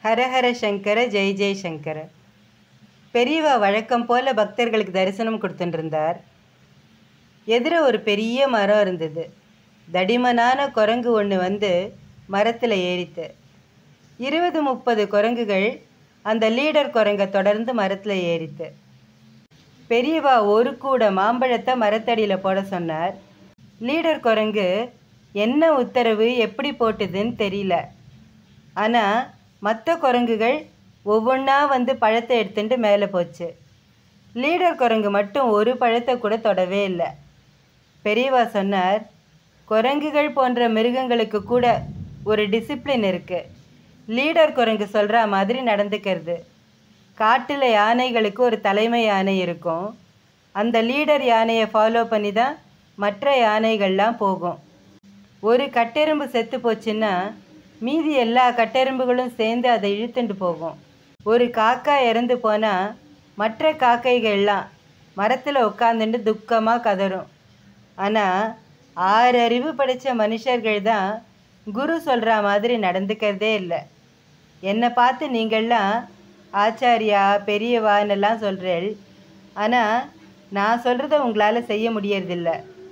ஹரஹர சங்கர ஜெய் ஜெய் சங்கர பெரியவா வழக்கம் போல பக்தர்களுக்கு தரிசனம் கொடுத்துட்டு இருந்தார் எதிர ஒரு பெரிய மரம் இருந்தது தடிமனான குரங்கு ஒன்று வந்து மரத்தில் ஏறித்து இருபது முப்பது குரங்குகள் அந்த லீடர் குரங்கை தொடர்ந்து மரத்தில் ஏறித்து பெரியவா ஒரு கூட மாம்பழத்தை மரத்தடியில் போட சொன்னார் லீடர் குரங்கு என்ன உத்தரவு எப்படி போட்டுதுன்னு தெரியல ஆனால் மற்ற குரங்குகள் ஒவ்வொன்றா வந்து பழத்தை எடுத்துட்டு மேலே போச்சு லீடர் குரங்கு மட்டும் ஒரு பழத்தை கூட தொடவே இல்லை பெரியவா சொன்னார் குரங்குகள் போன்ற மிருகங்களுக்கு கூட ஒரு டிசிப்ளின் இருக்குது லீடர் குரங்கு சொல்கிற மாதிரி நடந்துக்கிறது காட்டில் யானைகளுக்கு ஒரு தலைமை யானை இருக்கும் அந்த லீடர் யானையை ஃபாலோ பண்ணி தான் மற்ற யானைகள்லாம் போகும் ஒரு கட்டெரும்பு செத்து போச்சுன்னா மீதி எல்லா கட்டெரும்புகளும் சேர்ந்து அதை இழுத்துட்டு போகும் ஒரு காக்கா இறந்து போனால் மற்ற காக்கைகள்லாம் மரத்தில் உட்காந்துட்டு துக்கமாக கதறும் ஆனால் ஆறு அறிவு படைத்த மனுஷர்கள் தான் குரு சொல்கிற மாதிரி நடந்துக்கிறதே இல்லை என்னை பார்த்து நீங்கள்லாம் ஆச்சாரியா பெரியவான்னெல்லாம் சொல்கிறேள் ஆனால் நான் சொல்கிறத உங்களால் செய்ய முடியறதில்ல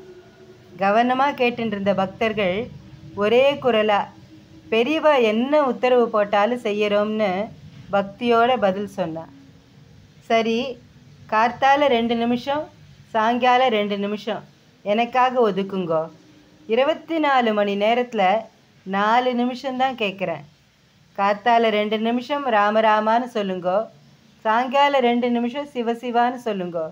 கவனமாக கேட்டுட்டு இருந்த பக்தர்கள் ஒரே குரலாக பெரியவா என்ன உத்தரவு போட்டாலும் செய்யறோம்னு பக்தியோட பதில் சொன்னான் சரி கார்த்தால ரெண்டு நிமிஷம் சாயங்காலம் ரெண்டு நிமிஷம் எனக்காக ஒதுக்குங்கோ இருபத்தி நாலு மணி நேரத்தில் நாலு நிமிஷம்தான் கேட்குறேன் கார்த்தால ரெண்டு நிமிஷம் ராமராமான்னு சொல்லுங்கோ சாயங்காலம் ரெண்டு நிமிஷம் சிவசிவான்னு சொல்லுங்கோ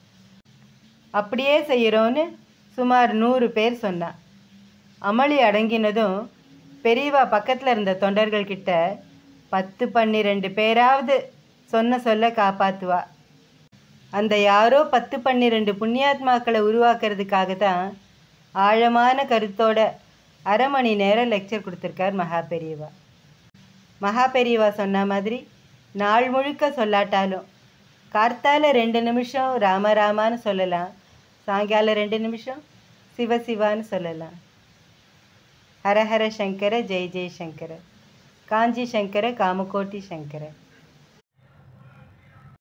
அப்படியே செய்கிறோன்னு சுமார் நூறு பேர் சொன்னான் அமளி அடங்கினதும் பெரியவா பக்கத்தில் இருந்த தொண்டர்கள் கிட்ட பத்து பன்னிரெண்டு பேராவது சொன்ன சொல்ல காப்பாற்றுவா அந்த யாரோ பத்து பன்னிரெண்டு புண்ணியாத்மாக்களை உருவாக்குறதுக்காக தான் ஆழமான கருத்தோட அரை மணி நேரம் லெக்சர் கொடுத்துருக்கார் மகா பெரியவா மகா பெரியவா சொன்ன மாதிரி நாள் முழுக்க சொல்லாட்டாலும் கார்த்தால ரெண்டு நிமிஷம் ராம ராமான்னு சொல்லலாம் சாயங்காலம் ரெண்டு நிமிஷம் சிவ சிவான்னு சொல்லலாம் ஹரஹர சங்கர ஜெய் ஜெய் சங்கர காஞ்சி சங்கர காமகோட்டி சங்கர